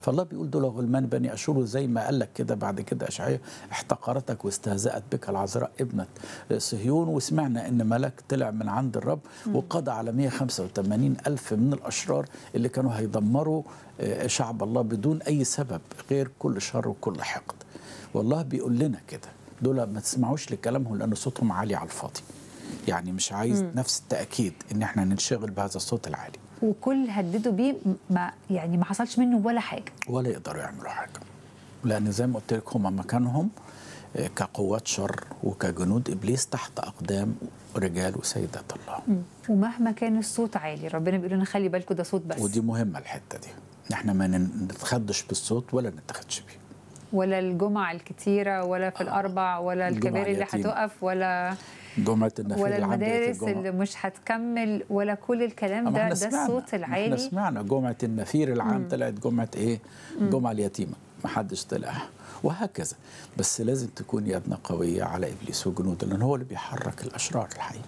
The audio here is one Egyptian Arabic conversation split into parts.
فالله بيقول دول غلمان بني اشور زي ما قال لك كده بعد كده اشعياء احتقرتك واستهزأت بك العذراء ابنه صهيون وسمعنا ان ملاك طلع من عند الرب وقضى على 185 الف من الاشرار اللي كانوا هيدمروا شعب الله بدون اي سبب غير كل شر وكل حقد والله بيقول لنا كده دول ما تسمعوش لكلامهم لان صوتهم عالي على الفاضي يعني مش عايز م. نفس التاكيد ان احنا ننشغل بهذا الصوت العالي وكل هددوا بيه ما يعني ما حصلش منه ولا حاجه ولا يقدروا يعملوا حاجه لان زي ما قلت لك هم مكانهم كقوات شر وكجنود ابليس تحت اقدام رجال وسيدات الله م. ومهما كان الصوت عالي ربنا بيقول لنا خلي بالكم ده صوت بس ودي مهمه الحته دي احنا ما نتخدش بالصوت ولا نتخدش بيه ولا الجمع الكتيره ولا في الاربع ولا الكباري اللي هتقف ولا جمعة النفير ولا المدارس اللي مش هتكمل ولا كل الكلام ده ده الصوت العالي احنا سمعنا جمعة النفير العام طلعت جمعة ايه؟ جمعة اليتيمة ما حدش طلعها وهكذا بس لازم تكون يدنا قوية على إبليس وجنوده لأن هو اللي بيحرك الأشرار الحقيقة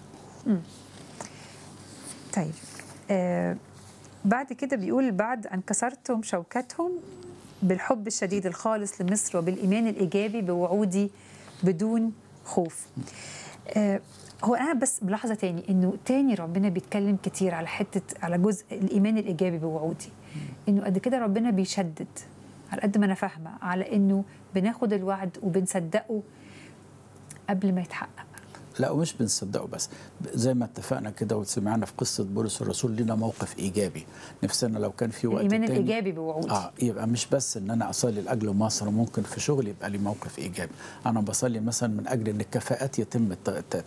طيب آه بعد كده بيقول بعد أن كسرتم شوكتهم بالحب الشديد الخالص لمصر وبالإيمان الإيجابي بوعودي بدون خوف آه هو انا بس ملاحظه تاني انه تاني ربنا بيتكلم كتير على حته على جزء الايمان الايجابي بوعودي انه قد كده ربنا بيشدد على قد ما انا فاهمه على انه بناخد الوعد وبنصدقه قبل ما يتحقق لا ومش بنصدقه بس زي ما اتفقنا كده وسمعنا في قصه بولس الرسول لنا موقف ايجابي نفسنا لو كان في وقت الايمان الايجابي بوعودي اه يبقى مش بس ان انا اصلي لاجل مصر ممكن في شغلي يبقى لي موقف ايجابي انا بصلي مثلا من اجل ان الكفاءات يتم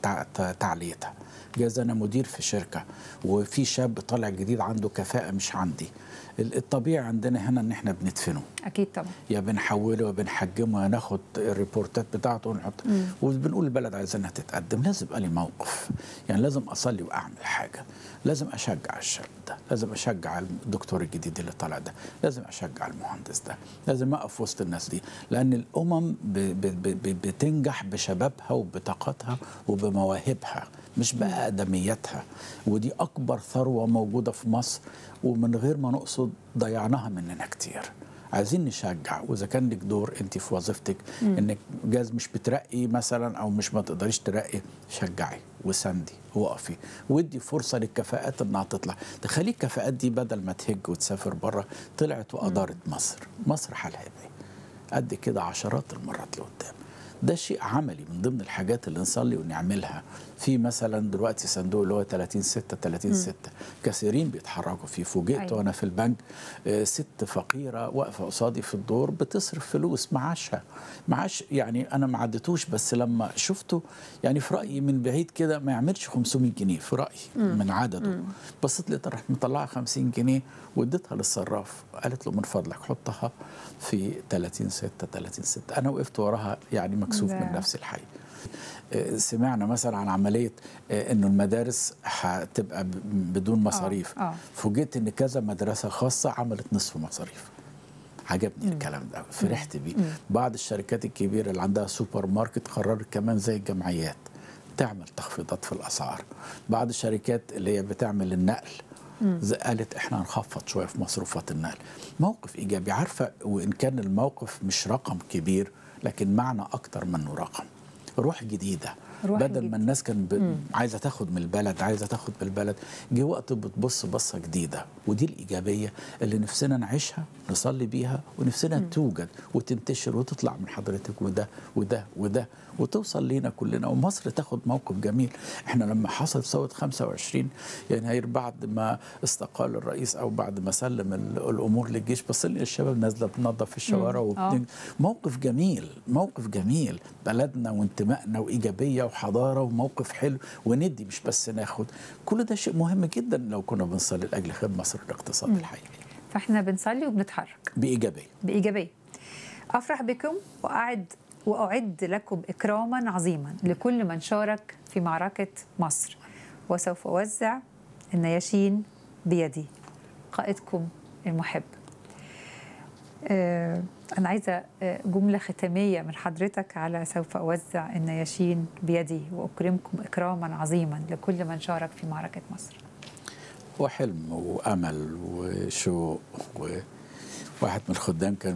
تعليتها جاز انا مدير في شركه وفي شاب طالع جديد عنده كفاءه مش عندي الطبيعي عندنا هنا ان احنا بندفنه اكيد طبعا يا بنحوله يا بنحجمه يا ناخد الريبورتات بتاعته ونحط وبنقول البلد عايزينها تتقدم لازم يبقى لي موقف يعني لازم اصلي واعمل حاجه لازم اشجع الشاب ده لازم اشجع الدكتور الجديد اللي طالع ده لازم اشجع المهندس ده لازم اقف وسط الناس دي لان الامم ب ب ب بتنجح بشبابها وبطاقتها وبمواهبها مش باقدمياتها ودي اكبر ثروه موجوده في مصر ومن غير ما نقصد ضيعناها مننا كتير عايزين نشجع واذا كان لك دور انت في وظيفتك م. انك جاز مش بترقي مثلا او مش ما تقدريش ترقي شجعي وساندي وقفي ودي فرصه للكفاءات انها تطلع تخلي الكفاءات دي بدل ما تهج وتسافر بره طلعت وادارت مصر مصر حالها ايه قد كده عشرات المرات لقدام ده شيء عملي من ضمن الحاجات اللي نصلي ونعملها في مثلا دلوقتي صندوق اللي هو 30 6 30 6 كثيرين بيتحركوا فيه فوجئت أيوة. وانا في البنك ست فقيره واقفه قصادي في الدور بتصرف فلوس معاشها معاش يعني انا ما عدتوش بس لما شفته يعني في رايي من بعيد كده ما يعملش 500 جنيه في رايي مم. من عدده مم. بصيت لقيتها راحت مطلعه 50 جنيه واديتها للصراف قالت له من فضلك حطها في 30 6 30 6 انا وقفت وراها يعني مكسوف من نفسي الحقيقه سمعنا مثلا عن عمليه انه المدارس هتبقى بدون مصاريف آه. آه. فوجئت ان كذا مدرسه خاصه عملت نصف مصاريف عجبني الكلام ده فرحت بيه بعض الشركات الكبيره اللي عندها سوبر ماركت قررت كمان زي الجمعيات تعمل تخفيضات في الاسعار بعض الشركات اللي هي بتعمل النقل قالت احنا هنخفض شويه في مصروفات النقل موقف ايجابي عارفه وان كان الموقف مش رقم كبير لكن معنى اكتر منه رقم روح جديده روح بدل جديد. ما الناس كان ب... عايزه تاخد من البلد عايزه تاخد من البلد جه وقت بتبص بصه جديده ودي الايجابيه اللي نفسنا نعيشها نصلي بيها ونفسنا مم. توجد وتنتشر وتطلع من حضرتك وده وده وده وتوصل لينا كلنا ومصر تاخد موقف جميل احنا لما حصل ثوره 25 يناير بعد ما استقال الرئيس او بعد ما سلم الامور للجيش بص لي الشباب نازله بتنظف في الشوارع وبتنج... موقف جميل موقف جميل بلدنا وانتمائنا وايجابيه وحضاره وموقف حلو وندي مش بس ناخد كل ده شيء مهم جدا لو كنا بنصلي لاجل خدمه مصر الاقتصاد الحقيقي فاحنا بنصلي وبنتحرك بايجابيه بايجابيه افرح بكم واعد واعد لكم اكراما عظيما لكل من شارك في معركه مصر وسوف اوزع النياشين بيدي قائدكم المحب آه أنا عايزة جملة ختامية من حضرتك على سوف أوزع النياشين بيدي وأكرمكم إكراما عظيما لكل من شارك في معركة مصر وحلم وأمل وشوق و... واحد من الخدام كان